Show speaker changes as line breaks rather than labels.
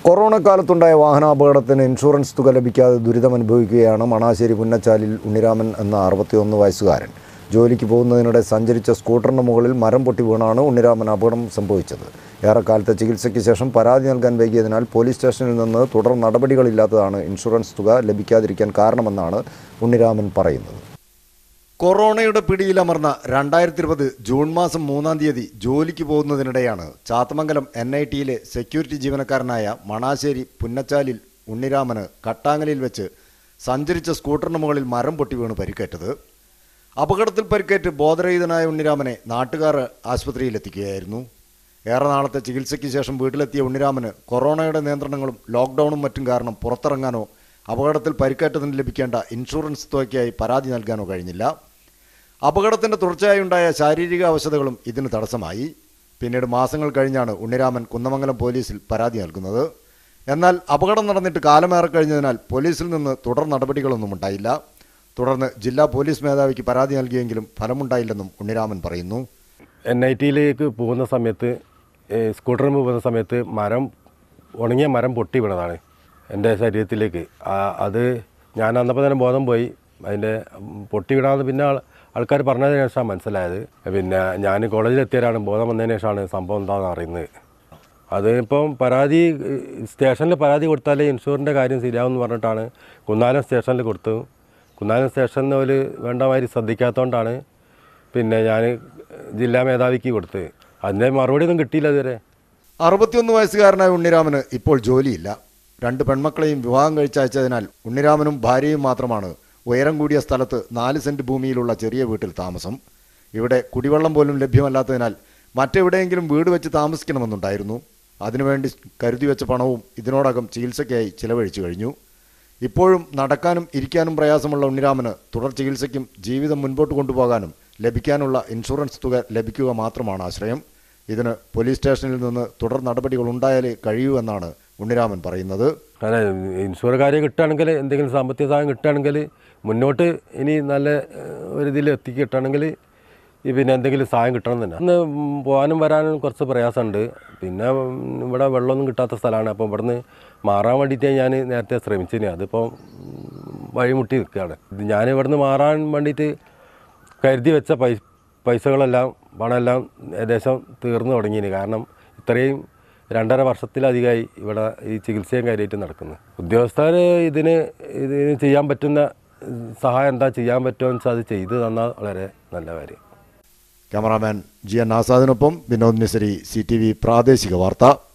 corona കാലത്തുണ്ടായ വാഹനാപകടത്തിന് insurance തുക ലഭിക്കാതെ ദുരിതമനുഭവിക്കുകയാണ് മണാശ്ശേരി പുന്നച്ചാലിൽ ഉണ്ണിരാമൻ എന്ന അറുപത്തിയൊന്ന് വയസ്സുകാരൻ ജോലിക്ക് പോകുന്നതിനിടെ സഞ്ചരിച്ച സ്കൂട്ടറിന് മുകളിൽ മരം പൊട്ടി വീണാണ് ഉണ്ണിരാമൻ അപകടം സംഭവിച്ചത് ഏറെക്കാലത്തെ ചികിത്സയ്ക്ക് ശേഷം പരാതി നൽകാൻ വൈകിയതിനാൽ പോലീസ് സ്റ്റേഷനിൽ നിന്ന് തുടർ നടപടികളില്ലാത്തതാണ് ഇൻഷുറൻസ് തുക ലഭിക്കാതിരിക്കാൻ കാരണമെന്നാണ് ഉണ്ണിരാമൻ പറയുന്നത് കൊറോണയുടെ പിടിയിലമർന്ന രണ്ടായിരത്തി ഇരുപത് ജൂൺ മാസം മൂന്നാം തീയതി ജോലിക്ക് പോകുന്നതിനിടെയാണ് ചാത്തമംഗലം എൻ ഐ ടിയിലെ സെക്യൂരിറ്റി ജീവനക്കാരനായ മണാശ്ശേരി പുന്നച്ചാലിൽ ഉണ്ണിരാമന് കട്ടാങ്ങലിൽ വെച്ച് സഞ്ചരിച്ച സ്കൂട്ടറിന് മുകളിൽ മരം പൊട്ടി വീണ് പരിക്കേറ്റത് അപകടത്തിൽ പരിക്കേറ്റ് ബോധരഹിതനായ ഉണ്ണിരാമനെ നാട്ടുകാർ ആശുപത്രിയിലെത്തിക്കുകയായിരുന്നു ഏറെ നാളത്തെ ചികിത്സയ്ക്ക് ശേഷം വീട്ടിലെത്തിയ ഉണ്ണിരാമന് കൊറോണയുടെ നിയന്ത്രണങ്ങളും ലോക്ക്ഡൌണും മറ്റും കാരണം പുറത്തിറങ്ങാനോ അപകടത്തിൽ പരിക്കേറ്റതിന് ലഭിക്കേണ്ട ഇൻഷുറൻസ് തുകയ്ക്കായി പരാതി നൽകാനോ കഴിഞ്ഞില്ല അപകടത്തിന്റെ തുടർച്ചയായി ഉണ്ടായ ശാരീരിക അവശതകളും ഇതിന് തടസ്സമായി പിന്നീട് മാസങ്ങൾ കഴിഞ്ഞാണ് ഉണ്ണിരാമൻ കുന്നമംഗലം പോലീസിൽ പരാതി നൽകുന്നത് എന്നാൽ അപകടം നടന്നിട്ട് കാലമേറെ കഴിഞ്ഞതിനാൽ പോലീസിൽ നിന്ന് തുടർ നടപടികളൊന്നും ഉണ്ടായില്ല തുടർന്ന് ജില്ലാ പോലീസ് മേധാവിക്ക് പരാതി നൽകിയെങ്കിലും ഫലമുണ്ടായില്ലെന്നും ഉണ്ണിരാമൻ പറയുന്നു
എൻ ഐ ടിയിലേക്ക് പോകുന്ന സമയത്ത് സ്കൂട്ടറിൽ പോകുന്ന സമയത്ത് മരം ഉണങ്ങിയ മരം പൊട്ടി വീണതാണ് എൻ്റെ ശരീരത്തിലേക്ക് ആ- അത് ഞാൻ അന്നപ്പോൾ തന്നെ ബോധം പോയി അതിൻ്റെ പൊട്ടി വീണാന്ന് പിന്നെ ആൾക്കാർ പറഞ്ഞതിന് ശേഷമാണ് മനസ്സിലായത് പിന്നെ ഞാൻ കോളേജിലെത്തിയവരാണ് ബോധം വന്നതിന് ശേഷമാണ് സംഭവം എന്താണെന്ന് അറിയുന്നത് അത് ഇപ്പം പരാതി സ്റ്റേഷനിൽ പരാതി കൊടുത്താലേ ഇൻഷുറിൻ്റെ കാര്യം ശരിയാവും എന്ന് പറഞ്ഞിട്ടാണ് കുന്നാലം സ്റ്റേഷനിൽ കൊടുത്തു കുന്നാലം സ്റ്റേഷനിൽ ഒരു വേണ്ട മാതിരി ശ്രദ്ധിക്കാത്തതുകൊണ്ടാണ് പിന്നെ ഞാൻ ജില്ലാ മേധാവിക്ക് കൊടുത്ത് അതിൻ്റെ മറുപടി ഒന്നും കിട്ടിയില്ല ഇതുവരെ
അറുപത്തിയൊന്ന് വയസ്സുകാരനായ ഉണ്ണിരാമന് ഇപ്പോൾ ജോലിയില്ല രണ്ട് പെൺമക്കളെയും വിവാഹം കഴിച്ചയച്ചതിനാൽ ഉണ്ണിരാമനും ഭാര്യയും മാത്രമാണ് ഉയരം കൂടിയ സ്ഥലത്ത് നാല് സെന്റ് ഭൂമിയിലുള്ള ചെറിയ വീട്ടിൽ താമസം ഇവിടെ കുടിവെള്ളം പോലും ലഭ്യമല്ലാത്തതിനാൽ മറ്റെവിടെയെങ്കിലും വീട് വെച്ച് താമസിക്കണമെന്നുണ്ടായിരുന്നു അതിനുവേണ്ടി കരുതി വെച്ച പണവും ഇതിനോടകം ചികിത്സയ്ക്കായി ചിലവഴിച്ചു കഴിഞ്ഞു ഇപ്പോഴും നടക്കാനും ഇരിക്കാനും പ്രയാസമുള്ള ഉണ്ണിരാമന് തുടർ ചികിത്സയ്ക്കും ജീവിതം മുൻപോട്ട് കൊണ്ടുപോകാനും ലഭിക്കാനുള്ള ഇൻഷുറൻസ് തുക ലഭിക്കുക മാത്രമാണ് ആശ്രയം ഇതിന് പോലീസ് സ്റ്റേഷനിൽ നിന്ന് തുടർ നടപടികൾ ഉണ്ടായാലേ കഴിയൂ എന്നാണ് ഉണ്ണിരാമൻ പറയുന്നത്
അതെ ഇൻഷുർ കാര്യം കിട്ടുകയാണെങ്കിൽ എന്തെങ്കിലും സാമ്പത്തിക സഹായം കിട്ടുകയാണെങ്കിൽ മുന്നോട്ട് ഇനി നല്ല ഏഹ്, ഒരു ഇതിൽ എത്തി കിട്ടുകയാണെങ്കിൽ ഈ പിന്നെ എന്തെങ്കിലും സഹായം കിട്ടണം തന്നെ ഇന്ന് പോകാനും വരാനും കുറച്ച് പ്രയാസമുണ്ട് പിന്നെ ഉം, ഇവിടെ വെള്ളമൊന്നും കിട്ടാത്ത സ്ഥലമാണ് അപ്പോൾ ഇവിടുന്ന് മാറാൻ വേണ്ടിയിട്ട് ഞാൻ നേരത്തെ ശ്രമിച്ചിന് അതിപ്പോൾ ഉം, വഴിമുട്ടി നിൽക്കുകയാണ് ഇത് ഞാൻ ഇവിടുന്ന് മാറാൻ വേണ്ടിയിട്ട് കരുതി വെച്ച പൈ പൈസകളെല്ലാം പണമെല്ലാം ഏകദേശം തീർന്നു തുടങ്ങിയിന് കാരണം ഇത്രയും രണ്ടര വർഷത്തിലധികമായി ഇവിടെ ഈ ചികിത്സയും കാര്യമായിട്ട് നടക്കുന്നത് ഉദ്യോഗസ്ഥർ ഇതിന് ഇതിന് ചെയ്യാൻ പറ്റുന്ന സഹായം എന്താ ചെയ്യാൻ പറ്റുമെന്ന് വെച്ചാൽ അത് ചെയ്തു തന്നാൽ വളരെ നല്ല കാര്യം
ക്യാമറാമാൻ ജി എൻ ആസാദിനൊപ്പം Vinod Misari C T V പ്രാദേശിക വാർത്ത